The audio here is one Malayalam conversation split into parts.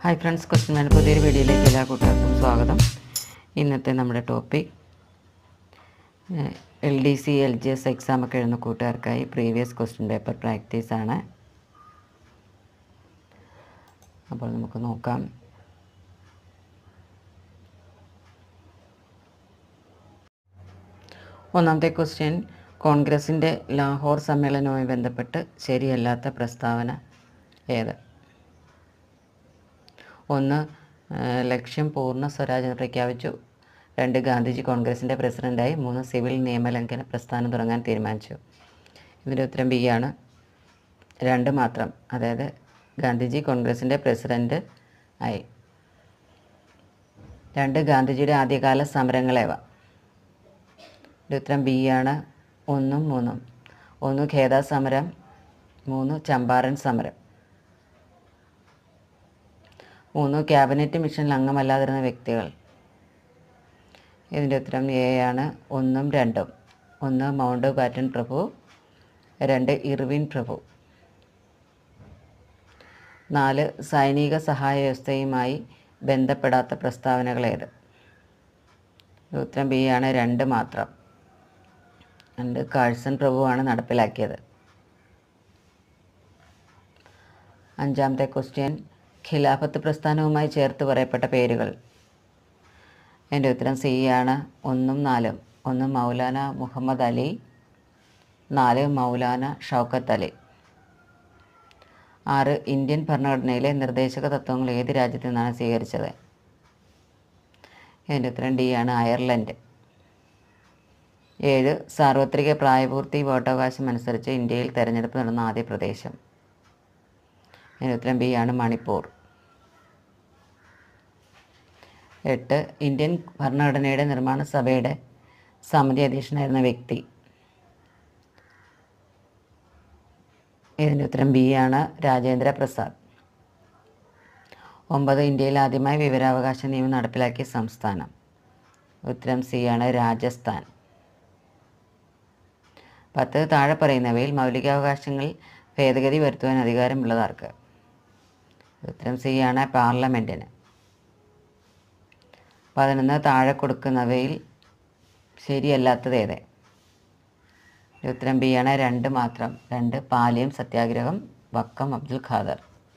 ഹായ് ഫ്രണ്ട്സ് ക്വസ്റ്റ്യൻ മാൻ പുതിയൊരു വീഡിയോയിലേക്ക് എല്ലാ കൂട്ടുകാർക്കും സ്വാഗതം ഇന്നത്തെ നമ്മുടെ topic L D C L G S exam ഒക്കെ എഴുതുന്ന കൂട്ടുകാർക്കായി പ്രീവിയസ് ക്വസ്റ്റ്യൻ പേപ്പർ പ്രാക്ടീസ് ആണ് അപ്പോൾ നമുക്ക് നോക്കാം ഒന്നാമത്തെ ക്വസ്റ്റ്യൻ കോൺഗ്രസിൻ്റെ ലാഹോർ സമ്മേളനവുമായി ബന്ധപ്പെട്ട് ശരിയല്ലാത്ത പ്രസ്താവന ഏത് ഒന്ന് ആ, ലക്ഷ്യം പൂർണ്ണ സ്വരാജ് എന്ന് പ്രഖ്യാപിച്ചു രണ്ട് ഗാന്ധിജി കോൺഗ്രസിൻ്റെ പ്രസിഡൻ്റായി മൂന്ന് സിവിൽ നിയമലംഘന പ്രസ്ഥാനം തുടങ്ങാൻ തീരുമാനിച്ചു ഇതിൻ്റെ ഉത്തരം ബി ആണ് രണ്ട് മാത്രം അതായത് ഗാന്ധിജി കോൺഗ്രസിൻ്റെ പ്രസിഡൻ്റ് ആയി രണ്ട് ഗാന്ധിജിയുടെ ആദ്യകാല സമരങ്ങളേവ ഇതിൻ്റെ ഉത്തരം ബി ആണ് ഒന്നും മൂന്നും ഒന്ന് ഖേദ സമരം മൂന്ന് ചമ്പാരൻ സമരം മൂന്ന് ക്യാബിനറ്റ് മിഷനിൽ അംഗമല്ലാതിരുന്ന വ്യക്തികൾ ഇതിൻ്റെ ഉത്തരം എ ആണ് ഒന്നും രണ്ടും ഒന്ന് മൗണ്ട് ബാറ്റൻ പ്രഭു രണ്ട് ഇർവിൻ പ്രഭു നാല് സൈനിക സഹായ വ്യവസ്ഥയുമായി ബന്ധപ്പെടാത്ത പ്രസ്താവനകൾ ഏത് ഉത്തരം ബി ആണ് രണ്ട് മാത്രം രണ്ട് കാഴ്സൺ പ്രഭുവാണ് നടപ്പിലാക്കിയത് അഞ്ചാമത്തെ ക്വസ്റ്റ്യൻ ഖിലാഫത്ത് പ്രസ്ഥാനവുമായി ചേർത്ത് പറയപ്പെട്ട പേരുകൾ എൻ്റെ ഉത്തരം സി ആണ് ഒന്നും നാലും ഒന്ന് മൗലാന മുഹമ്മദ് അലി നാല് മൗലാന ഷൗക്കത്ത് അലി ആറ് ഇന്ത്യൻ ഭരണഘടനയിലെ നിർദ്ദേശക തത്വങ്ങൾ ഏത് രാജ്യത്തു നിന്നാണ് സ്വീകരിച്ചത് എൻ്റെ ഉത്തരം ഡി ആണ് അയർലൻഡ് ഏഴ് സാർവത്രിക പ്രായപൂർത്തി വോട്ടവകാശം അനുസരിച്ച് ഇന്ത്യയിൽ തെരഞ്ഞെടുപ്പ് നടന്ന ആദ്യ പ്രദേശം അതിന് ഉത്തരം ബി ആണ് മണിപ്പൂർ എട്ട് ഇന്ത്യൻ ഭരണഘടനയുടെ നിർമ്മാണ സഭയുടെ സമിതി അധ്യക്ഷനായിരുന്ന വ്യക്തി ഇതിൻ്റെ ഉത്തരം ബി ആണ് രാജേന്ദ്ര പ്രസാദ് ഒമ്പത് ഇന്ത്യയിൽ ആദ്യമായി വിവരാവകാശ നിയമം നടപ്പിലാക്കിയ സംസ്ഥാനം ഉത്തരം സി ആണ് രാജസ്ഥാൻ പത്ത് താഴെ പറയുന്നവയിൽ മൗലികാവകാശങ്ങളിൽ ഭേദഗതി വരുത്തുവാൻ അധികാരമുള്ളതാർക്ക് ഉത്തരം സി ആണ് പാർലമെൻറ്റിന് പതിനൊന്ന് താഴെ കൊടുക്കുന്നവയിൽ ശരിയല്ലാത്തത് ഏത് ഉത്തരം ബി ആണ് രണ്ട് മാത്രം രണ്ട് പാലിയം സത്യാഗ്രഹം വക്കം അബ്ദുൽ ഖാദർ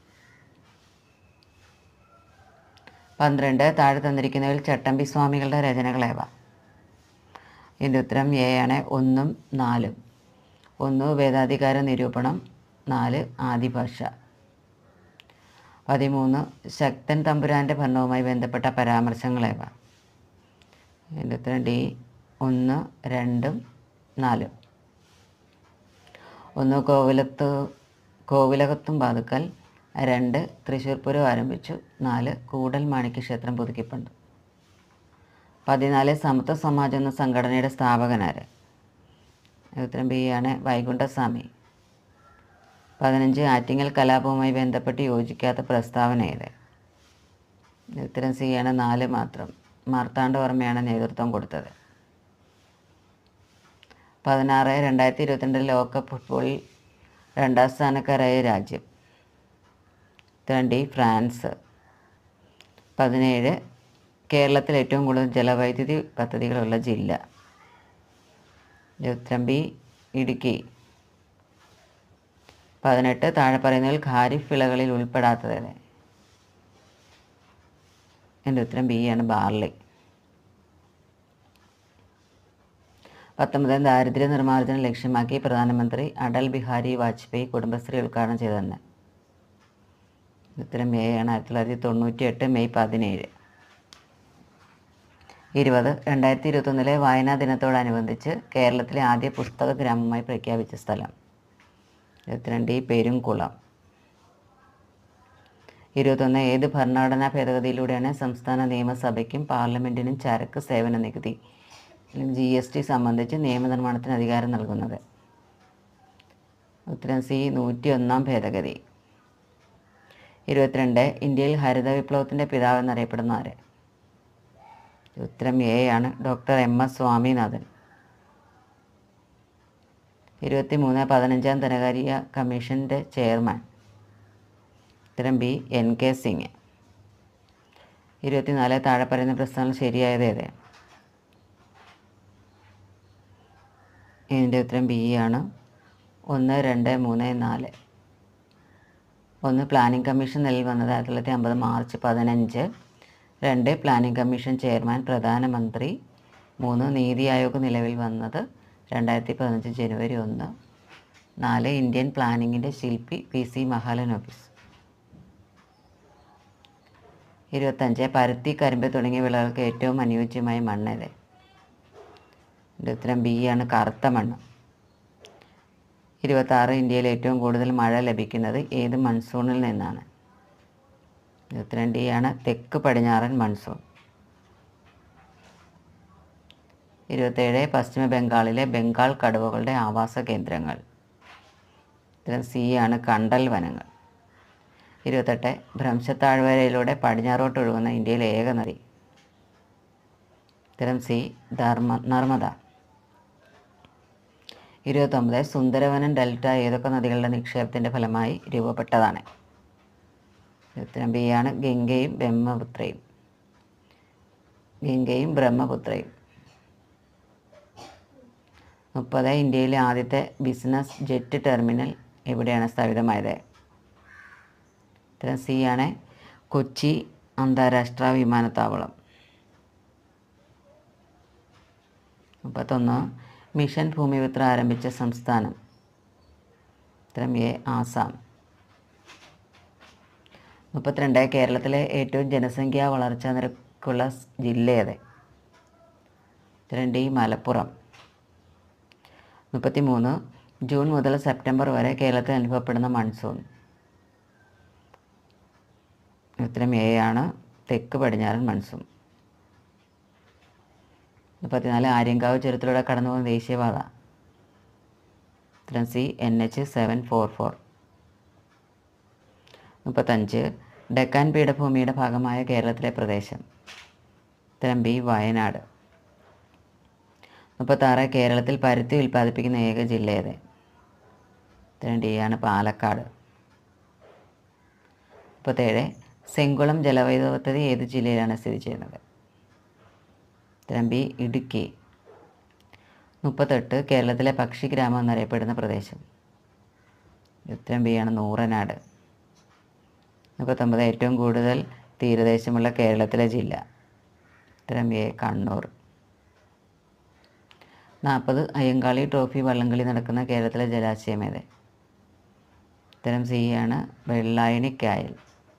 പന്ത്രണ്ട് താഴെ തന്നിരിക്കുന്നവയിൽ ചട്ടമ്പി സ്വാമികളുടെ രചനകളേവ ഇതിൻ്റെ ഉത്തരം എ ആണ് ഒന്നും നാലും ഒന്ന് വേദാധികാര നിരൂപണം നാല് ആദിഭാഷ പതിമൂന്ന് ശക്തൻ തമ്പുരാൻ്റെ ഭരണവുമായി ബന്ധപ്പെട്ട പരാമർശങ്ങളേവ ഇതിൻ്റെ ഉത്തരം ഡി ഒന്ന് രണ്ടും നാലും ഒന്ന് കോവിലത്ത് കോവിലകത്തും പാതുക്കൽ രണ്ട് തൃശ്ശൂർ പൂരം ആരംഭിച്ചു നാല് കൂടൽ മാണിക്യ ക്ഷേത്രം പുതുക്കിപ്പണ്ടു പതിനാല് സമത്വ സമാജം എന്ന സംഘടനയുടെ സ്ഥാപകനാര് ഉത്തരം ബി ആണ് വൈകുണ്ഠസ്വാമി പതിനഞ്ച് ആറ്റിങ്ങൽ കലാപവുമായി ബന്ധപ്പെട്ട് യോജിക്കാത്ത പ്രസ്താവന ഏത് ഉത്തരം സി ആണ് നാല് മാത്രം മാർത്താണ്ഡവർമ്മയാണ് നേതൃത്വം കൊടുത്തത് പതിനാറ് രണ്ടായിരത്തി ഇരുപത്തിരണ്ടിൽ ലോകകപ്പ് ഫുട്ബോളിൽ രണ്ടാം സ്ഥാനക്കാരായ രാജ്യം ഉത്തരം ഡി ഫ്രാൻസ് പതിനേഴ് കേരളത്തിൽ ഏറ്റവും കൂടുതൽ ജലവൈദ്യുതി പദ്ധതികളുള്ള ജില്ല ഉത്തരം ബി ഇടുക്കി പതിനെട്ട് താഴെ പറയുന്നതിൽ ഖാരിഫ് വിളകളിൽ ഉൾപ്പെടാത്തത് ഏത്? എൻ്റെ ഉത്തരം ബി ആണ് ബാർലി പത്തൊമ്പത് ദാരിദ്ര്യ നിർമ്മാർജ്ജനം ലക്ഷ്യമാക്കി പ്രധാനമന്ത്രി അടൽ ബിഹാരി വാജ്പേയി കുടുംബശ്രീ ഉദ്ഘാടനം ചെയ്തതെന്ന് ഉത്തരം എ ആണ് ആയിരത്തി തൊള്ളായിരത്തി തൊണ്ണൂറ്റി എട്ട് മെയ് പതിനേഴ് ഇരുപത് രണ്ടായിരത്തി ഇരുപത്തൊന്നിലെ വായനാ ദിനത്തോടനുബന്ധിച്ച് കേരളത്തിലെ ആദ്യ പുസ്തക ഗ്രാമമായി പ്രഖ്യാപിച്ച സ്ഥലം ഇരുപത്തിരണ്ട് ഈ പെരുംകുളം ഇരുപത്തൊന്ന് ഏത് ഭരണഘടനാ ഭേദഗതിയിലൂടെയാണ് സംസ്ഥാന നിയമസഭയ്ക്കും പാർലമെൻറ്റിനും ചരക്ക് സേവന നികുതി അല്ലെങ്കിൽ ജി എസ് ടി സംബന്ധിച്ച് നിയമനിർമ്മാണത്തിന് അധികാരം നൽകുന്നത് ഉത്തരം സി നൂറ്റി ഒന്നാം ഭേദഗതി ഇരുപത്തിരണ്ട് ഇന്ത്യയിൽ ഹരിത വിപ്ലവത്തിൻ്റെ പിതാവ് എന്നറിയപ്പെടുന്ന ആര് ഉത്തരം എ ആണ് ഡോക്ടർ എം എസ് സ്വാമിനാഥൻ ഇരുപത്തി മൂന്ന് പതിനഞ്ചാം ധനകാര്യ കമ്മീഷൻ്റെ ചെയർമാൻ ഉത്തരം ബി എൻ കെ സിംഗ് ഇരുപത്തിനാല് താഴെ പറയുന്ന പ്രശ്നങ്ങൾ ശരിയായത് ഏത് ഇതിൻ്റെ ഉത്തരം ബി ആണ് ഒന്ന് രണ്ട് മൂന്ന് നാല് ഒന്ന് പ്ലാനിംഗ് കമ്മീഷൻ നിലവിൽ വന്നത് ആയിരത്തി തൊള്ളായിരത്തി അമ്പത് മാർച്ച് പതിനഞ്ച് രണ്ട് പ്ലാനിംഗ് കമ്മീഷൻ ചെയർമാൻ പ്രധാനമന്ത്രി മൂന്ന് നീതി ആയോഗ് നിലവിൽ വന്നത് രണ്ടായിരത്തി പതിനഞ്ച് ജനുവരി ഒന്ന് നാല് ഇന്ത്യൻ പ്ലാനിങ്ങിൻ്റെ ശില്പി പി സി മഹാലനോബിസ് ഇരുപത്തഞ്ച് പരുത്തി കരിമ്പ് തുടങ്ങിയ വിളകൾക്ക് ഏറ്റവും അനുയോജ്യമായ മണ്ണ് ഏത് ഇതിൻ്റെ ഉത്തരം ബി ആണ് കറുത്ത മണ്ണ് ഇരുപത്താറ് ഇന്ത്യയിൽ ഏറ്റവും കൂടുതൽ മഴ ലഭിക്കുന്നത് ഏത് മൺസൂണിൽ നിന്നാണ് ഉത്തരം ഡി ആണ് തെക്ക് പടിഞ്ഞാറൻ മൺസൂൺ ഇരുപത്തേഴ് പശ്ചിമ ബംഗാളിലെ ബംഗാൾ കടുവകളുടെ ആവാസ കേന്ദ്രങ്ങൾ ഉത്തരം സി ആണ് കണ്ടൽ വനങ്ങൾ ഇരുപത്തെട്ട് ഭ്രംശത്താഴ്വരയിലൂടെ പടിഞ്ഞാറോട്ട് ഒഴുകുന്ന ഇന്ത്യയിലെ ഏക നദി ഉത്തരം സി ധർമ്മ നർമ്മദ ഇരുപത്തൊമ്പത് സുന്ദരവനം ഡെൽറ്റ ഏതൊക്കെ നദികളുടെ നിക്ഷേപത്തിൻ്റെ ഫലമായി രൂപപ്പെട്ടതാണ് ഉത്തരം ബി ആണ് ഗംഗയും ബ്രഹ്മപുത്രയും ഗംഗയും ബ്രഹ്മപുത്രയും മുപ്പത് ഇന്ത്യയിലെ ആദ്യത്തെ ബിസിനസ് ജെറ്റ് ടെർമിനൽ എവിടെയാണ് സ്ഥാപിതമായത് ഉത്തരം സി ആണ് കൊച്ചി അന്താരാഷ്ട്ര വിമാനത്താവളം മുപ്പത്തൊന്ന് മിഷൻ ഭൂമിപുത്ര ആരംഭിച്ച സംസ്ഥാനം ഉത്തരം എ ആസാം മുപ്പത്തിരണ്ട് കേരളത്തിലെ ഏറ്റവും ജനസംഖ്യാ വളർച്ചാ നിരക്കുള്ള സ് ജില്ല ഏത് ഉത്തരം ഡി മലപ്പുറം മുപ്പത്തിമൂന്ന് ജൂൺ മുതൽ സെപ്റ്റംബർ വരെ കേരളത്തിൽ അനുഭവപ്പെടുന്ന മൺസൂൺ ഉത്തരം എ ആണ് തെക്ക് പടിഞ്ഞാറൻ മൺസൂൺ മുപ്പത്തിനാല് ആര്യങ്കാവ് ചുരത്തിലൂടെ കടന്നു പോകുന്ന ദേശീയപാത ഉത്തരം C N H seven four four മുപ്പത്തഞ്ച് ഡെക്കാൻ പീഠഭൂമിയുടെ ഭാഗമായ കേരളത്തിലെ പ്രദേശം ഉത്തരം ബി വയനാട് മുപ്പത്താറ് കേരളത്തിൽ പരുത്തി ഉൽപ്പാദിപ്പിക്കുന്ന ഏക ജില്ല ഏത് ഉത്തരം ഡി ആണ് പാലക്കാട് മുപ്പത്തേഴ് സെങ്കുളം ജലവൈദ്യുത പദ്ധതി ഏത് ജില്ലയിലാണ് സ്ഥിതി ചെയ്യുന്നത് ഉത്തരം ബി ഇടുക്കി മുപ്പത്തെട്ട് കേരളത്തിലെ പക്ഷി ഗ്രാമം എന്നറിയപ്പെടുന്ന പ്രദേശം ഉത്തരം ബി ആണ് നൂറനാട് മുപ്പത്തൊമ്പത് ഏറ്റവും കൂടുതൽ തീരദേശമുള്ള കേരളത്തിലെ ജില്ല ഉത്തരം എ കണ്ണൂർ നാൽപ്പത് അയ്യങ്കാളി ട്രോഫി വള്ളംകളി നടക്കുന്ന കേരളത്തിലെ ജലാശയം ഏത് ഉത്തരം സി ആണ് വെള്ളായണി കായൽ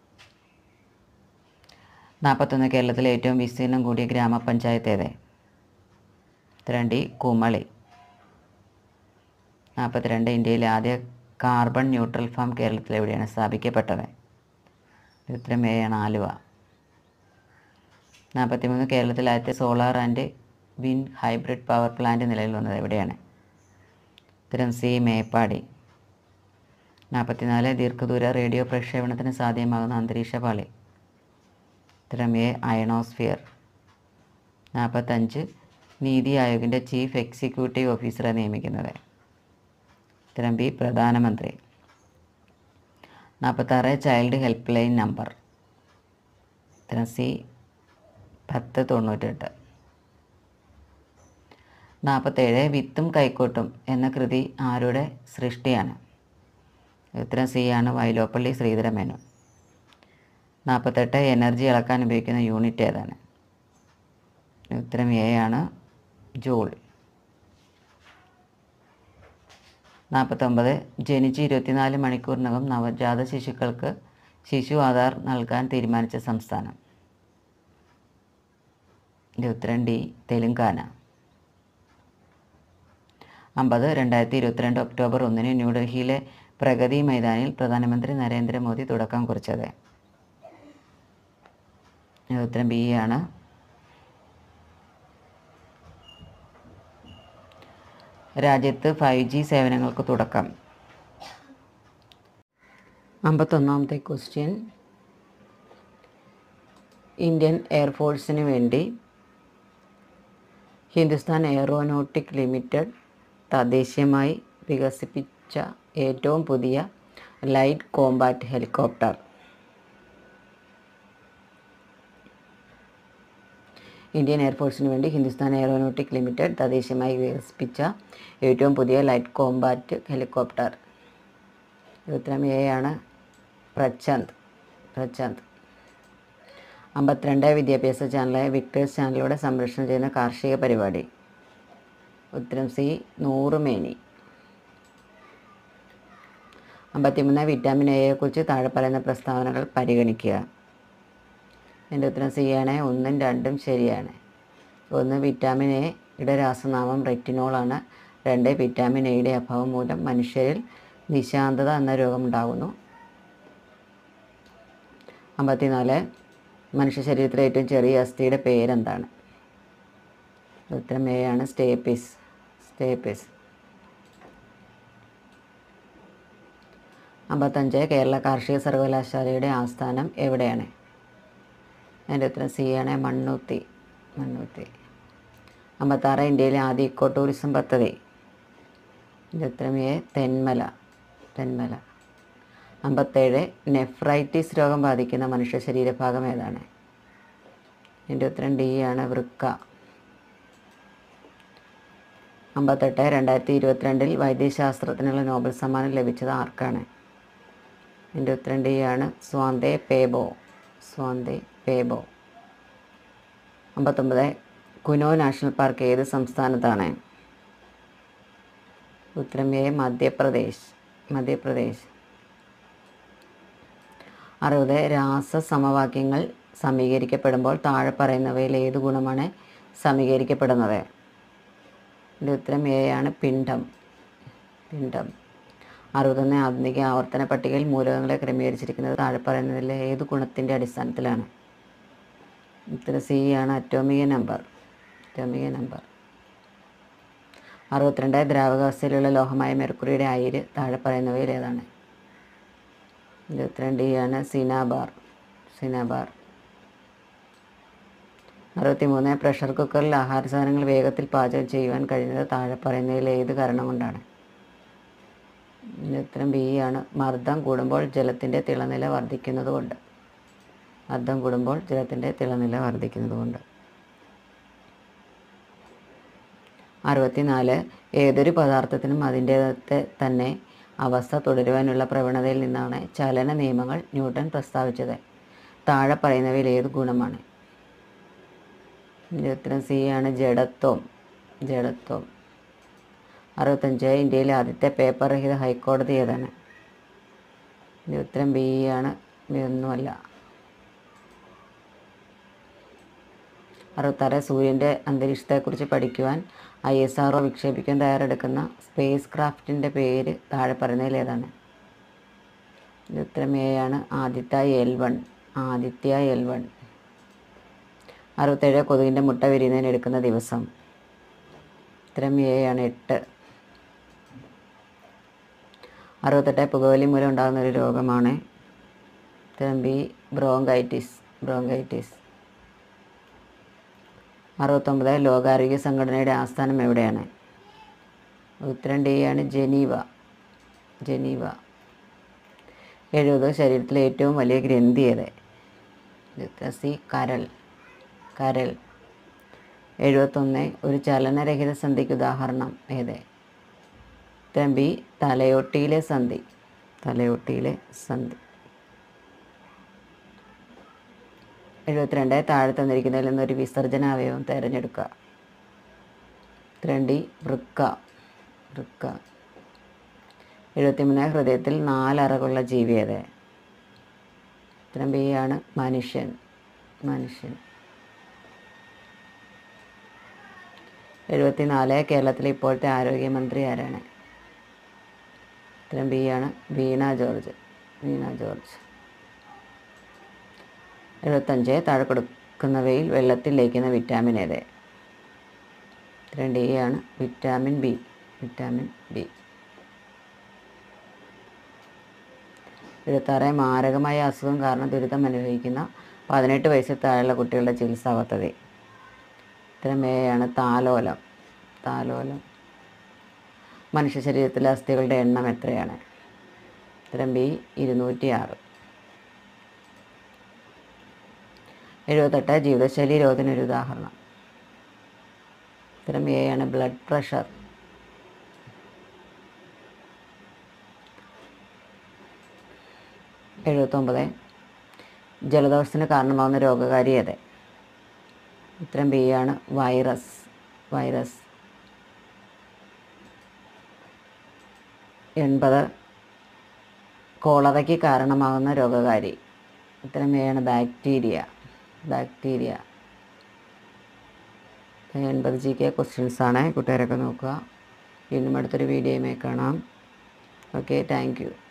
നാൽപ്പത്തൊന്ന് കേരളത്തിലെ ഏറ്റവും വിസ്തീർണം കൂടിയ ഗ്രാമപഞ്ചായത്ത് ഏത് ഉത്തരം ഡി കുമളി നാൽപ്പത്തിരണ്ട് ഇന്ത്യയിലെ ആദ്യ കാർബൺ ന്യൂട്രൽ ഫാം കേരളത്തിൽ എവിടെയാണ് സ്ഥാപിക്കപ്പെട്ടത് ഉത്തരം എ ആണ് ആലുവ നാൽപ്പത്തിമൂന്ന് കേരളത്തിലെ ആദ്യത്തെ solar and wind hybrid power plant നിലവിൽ വന്നത് എവിടെയാണ് ഉത്തരം സി മേപ്പാടി നാൽപ്പത്തിനാല് ദീർഘദൂര റേഡിയോ പ്രക്ഷേപണത്തിന് സാധ്യമാകുന്ന അന്തരീക്ഷ പാളി ഉത്തരം എ അയണോസ്ഫിയർ നാൽപ്പത്തഞ്ച് നീതി ആയോഗിൻ്റെ ചീഫ് എക്സിക്യൂട്ടീവ് ഓഫീസറെ നിയമിക്കുന്നത് ഉത്തരം ബി പ്രധാനമന്ത്രി നാൽപ്പത്താറ് ചൈൽഡ് ഹെൽപ്പ് ലൈൻ നമ്പർ ഉത്തരം സി പത്ത് തൊണ്ണൂറ്റെട്ട് നാൽപ്പത്തേഴ് വിത്തും കൈക്കോട്ടും എന്ന കൃതി ആരുടെ സൃഷ്ടിയാണ് ഉത്തരം സി ആണ് വൈലോപ്പള്ളി ശ്രീധരമേനോൻ നാൽപ്പത്തെട്ട് എനർജി അളക്കാൻ ഉപയോഗിക്കുന്ന യൂണിറ്റ് ഏതാണ് ഉത്തരം എ ആണ് ജൂൾ നാൽപ്പത്തൊമ്പത് ജനിച്ച് ഇരുപത്തിനാല് മണിക്കൂറിനകം നവജാത ശിശുക്കൾക്ക് ശിശു ആധാർ നൽകാൻ തീരുമാനിച്ച സംസ്ഥാനം ഇതിൻ്റെ ഉത്തരം ഡി തെലുങ്കാന അമ്പത് രണ്ടായിരത്തി ഇരുപത്തിരണ്ട് ഒക്ടോബർ ഒന്നിന് ന്യൂഡൽഹിയിലെ പ്രഗതി മൈതാനിൽ പ്രധാനമന്ത്രി നരേന്ദ്രമോദി തുടക്കം കുറിച്ചത് ഇതിൻ്റെ ഉത്തരം ബി ആണ് രാജ്യത്ത് ഫൈവ് ജി സേവനങ്ങൾക്ക് തുടക്കം അമ്പത്തൊന്നാമത്തെ ക്വസ്റ്റ്യൻ ഇന്ത്യൻ എയർഫോഴ്സിന് വേണ്ടി ഹിന്ദുസ്ഥാൻ എയറോനോട്ടിക് ലിമിറ്റഡ് തദ്ദേശീയമായി വികസിപ്പിച്ച ഏറ്റവും പുതിയ ലൈറ്റ് കോമ്പാറ്റ് ഹെലികോപ്റ്റർ ഇന്ത്യൻ എയർഫോഴ്സിന് വേണ്ടി ഹിന്ദുസ്ഥാൻ എയറോനോട്ടിക് ലിമിറ്റഡ് തദ്ദേശീയമായി വികസിപ്പിച്ച ഏറ്റവും പുതിയ ലൈറ്റ് കോമ്പാറ്റ് ഹെലികോപ്റ്റർ ഉത്തരം എ ആണ് പ്രചാന്ത് പ്രചാന്ത് അമ്പത്തിരണ്ട് വിദ്യാഭ്യാസ ചാനലായ വിക്ടേഴ്സ് ചാനലിലൂടെ സംരക്ഷണം ചെയ്യുന്ന കാർഷിക പരിപാടി ഉത്തരം സി നൂറുമേനി അമ്പത്തിമൂന്ന് വിറ്റാമിൻ എയെക്കുറിച്ച് താഴെ പറയുന്ന പ്രസ്താവനകൾ പരിഗണിക്കുക എൻ്റെ ഉത്തരം സി ആണ് ഒന്നും രണ്ടും ശരിയാണ് ഒന്ന് വിറ്റാമിൻ എയുടെ രാസനാമം റെറ്റിനോളാണ് രണ്ട് വിറ്റാമിൻ എയുടെ അഭാവം മൂലം മനുഷ്യരിൽ നിശാന്തത എന്ന രോഗം ഉണ്ടാകുന്നു അമ്പത്തിനാല് മനുഷ്യ ശരീരത്തിലെ ഏറ്റവും ചെറിയ അസ്ഥിയുടെ പേരെന്താണ് ഉത്തരം എ ആണ് സ്റ്റേപ്പിസ് സ്റ്റേപ്പിസ് അമ്പത്തഞ്ച് കേരള കാർഷിക സർവകലാശാലയുടെ ആസ്ഥാനം എവിടെയാണ് അതിൻ്റെ ഉത്തരം സി ആണ് മണ്ണുത്തി മണ്ണുത്തി അമ്പത്താറ് ഇന്ത്യയിലെ ആദ്യ ഇക്കോ ടൂറിസം പദ്ധതി ഇതിൻ്റെ ഉത്തരം എ തെന്മല തെന്മല അമ്പത്തേഴ് നെഫ്രൈറ്റിസ് രോഗം ബാധിക്കുന്ന മനുഷ്യ ശരീരഭാഗം ഏതാണ് എൻ്റെ ഉത്തരം ഡി ആണ് വൃക്ക അമ്പത്തെട്ട് രണ്ടായിരത്തി ഇരുപത്തിരണ്ടിൽ വൈദ്യശാസ്ത്രത്തിനുള്ള നോബൽ സമ്മാനം ലഭിച്ചത് ആർക്കാണ് എൻ്റെ ഉത്തരം ഡി ആണ് സ്വാന്തേ പേബോ സ്വാന്തേ പേബോ അമ്പത്തൊമ്പത് കുനോ നാഷണൽ പാർക്ക് ഏത് സംസ്ഥാനത്താണ് ഉത്തരം എ മധ്യപ്രദേശ് മധ്യപ്രദേശ് അറുപത് രാസ സമവാക്യങ്ങൾ സമീകരിക്കപ്പെടുമ്പോൾ താഴെ പറയുന്നവയിൽ ഏത് ഗുണമാണ് സമീകരിക്കപ്പെടുന്നത് ഇതിൻ്റെ ഉത്തരം എ ആണ് പിണ്ഡം പിണ്ഡം അറുപത്തൊന്ന് ആധുനിക ആവർത്തന പട്ടികയിൽ മൂലകങ്ങളെ ക്രമീകരിച്ചിരിക്കുന്നത് താഴെ പറയുന്നതിലെ ഏത് ഗുണത്തിൻ്റെ അടിസ്ഥാനത്തിലാണ് ഉത്തരം സി ആണ് അറ്റോമിക നമ്പർ അറ്റോമിക നമ്പർ അറുപത്തിരണ്ട് ദ്രാവകാവസ്ഥയിലുള്ള ലോഹമായ മെർക്കുറിയുടെ അയിര് താഴെ പറയുന്നവയിൽ ഏതാണ് ഇരുപത്തിരണ്ട് ഡി ആണ് സിനാബാർ സിനാബാർ അറുപത്തിമൂന്ന് പ്രഷർ കുക്കറിൽ ആഹാര സാധനങ്ങൾ വേഗത്തിൽ പാചകം ചെയ്യുവാൻ കഴിയുന്നത് താഴെ പറയുന്നതിൽ ഏത് കാരണം കൊണ്ടാണ് ഇതിൻ്റെ ഉത്തരം ബി ആണ് മർദ്ദം കൂടുമ്പോൾ ജലത്തിൻ്റെ തിളനില വർദ്ധിക്കുന്നത് കൊണ്ട് മർദ്ദം കൂടുമ്പോൾ ജലത്തിൻ്റെ തിളനില വർദ്ധിക്കുന്നത് കൊണ്ട് അറുപത്തിനാല് ഏതൊരു പദാർത്ഥത്തിനും അതിൻ്റെ തന്നെ അവസ്ഥ തുടരുവാനുള്ള പ്രവണതയിൽ നിന്നാണ് ചലന നിയമങ്ങൾ ന്യൂട്ടൺ പ്രസ്താവിച്ചത് താഴെ പറയുന്നവയിൽ ഏത് ഗുണമാണ് ഇതിൻ്റെ ഉത്തരം സി ആണ് ജഡത്വം ജഡത്വം അറുപത്തഞ്ച് ഇന്ത്യയിലെ ആദ്യത്തെ പേപ്പർ രഹിത ഹൈക്കോടതി ഏതാണ് ഇതിൻ്റെ ഉത്തരം ബി ആണ് ഒന്നുമല്ല അറുപത്താറ് സൂര്യൻ്റെ അന്തരീക്ഷത്തെക്കുറിച്ച് പഠിക്കുവാൻ ഐ എസ് ആർ വിക്ഷേപിക്കാൻ തയ്യാറെടുക്കുന്ന സ്പേസ് ക്രാഫ്റ്റിൻ്റെ പേര് താഴെ പറയുന്നതിൽ ഏതാണ് ഇത് ഉത്തരം എ ആണ് Aditya L one Aditya L one അറുപത്തേഴ് കൊതുകിൻ്റെ മുട്ട വിരിയുന്നതിന് എടുക്കുന്ന ദിവസം ഉത്തരം എ ആണ് എട്ട് അറുപത്തെട്ട് പുകവലി മൂലം ഉണ്ടാകുന്ന ഒരു രോഗമാണ് ഉത്തരം ബി ബ്രോങ്കൈറ്റിസ് ബ്രോങ്കൈറ്റിസ് അറുപത്തൊമ്പത് ലോകാരോഗ്യ സംഘടനയുടെ ആസ്ഥാനം എവിടെയാണ് ഉത്തരം ഡി ആണ് ജനീവ ജനീവ എഴുപത് ശരീരത്തിലെ ഏറ്റവും വലിയ ഗ്രന്ഥി ഏത് ഉത്തരം സി കരൾ കരൾ എഴുപത്തൊന്ന് ഒരു ചലനരഹിത സന്ധിക്ക് ഉദാഹരണം ഏത് ഉത്തരം ബി തലയോട്ടിയിലെ സന്ധി തലയോട്ടിയിലെ സന്ധി എഴുപത്തിരണ്ട് താഴെ തന്നിരിക്കുന്നതിൽ നിന്നൊരു വിസർജന അവയവം തിരഞ്ഞെടുക്കുക ഉത്തരം ഡി വൃക്ക വൃക്ക എഴുപത്തിമൂന്ന് ഹൃദയത്തിൽ നാലറകുള്ള ജീവി ഏത് ഉത്തരം ബി ആണ് മനുഷ്യൻ മനുഷ്യൻ എഴുപത്തിനാല് കേരളത്തിലെ ഇപ്പോഴത്തെ ആരോഗ്യമന്ത്രി ആരാണ് ഉത്തരം ബി ആണ് വീണ ജോർജ് വീണ ജോർജ് എഴുപത്തഞ്ച് താഴെ കൊടുക്കുന്നവയിൽ വെള്ളത്തിൽ ലയിക്കുന്ന വിറ്റാമിൻ ഏത് ഉത്തരം ഡി ആണ് വിറ്റാമിൻ ബി വിറ്റാമിൻ ബി എഴുപത്താറ് മാരകമായ അസുഖം കാരണം ദുരിതം അനുഭവിക്കുന്ന പതിനെട്ട് വയസ്സിൽ താഴെയുള്ള കുട്ടികളുടെ ചികിത്സാ പദ്ധതി ഉത്തരം എ ആണ് താലോലം താലോലം മനുഷ്യ ശരീരത്തിലെ അസ്ഥികളുടെ എണ്ണം എത്രയാണ് ഉത്തരം ബി ഇരുന്നൂറ്റി ആറ് എഴുപത്തെട്ട് ജീവിതശൈലി രോഗത്തിനൊരു ഉദാഹരണം ഉത്തരം എ ആണ് ബ്ലഡ് പ്രഷർ എഴുപത്തൊമ്പത് ജലദോഷത്തിന് കാരണമാകുന്ന രോഗകാരി ഏത് ഉത്തരം ബി ആണ് വൈറസ് വൈറസ് എൺപത് കോളറയ്ക്ക് കാരണമാകുന്ന രോഗകാരി ഉത്തരം എ ആണ് ബാക്ടീരിയ ബാക്ടീരിയ എൺപത് ജി കെ ക്വസ്റ്റ്യൻസ് ആണ് കൂട്ടുകാരൊക്കെ നോക്കുക വീണ്ടും അടുത്തൊരു വീഡിയോയുമായി കാണാം ഓക്കെ താങ്ക് യു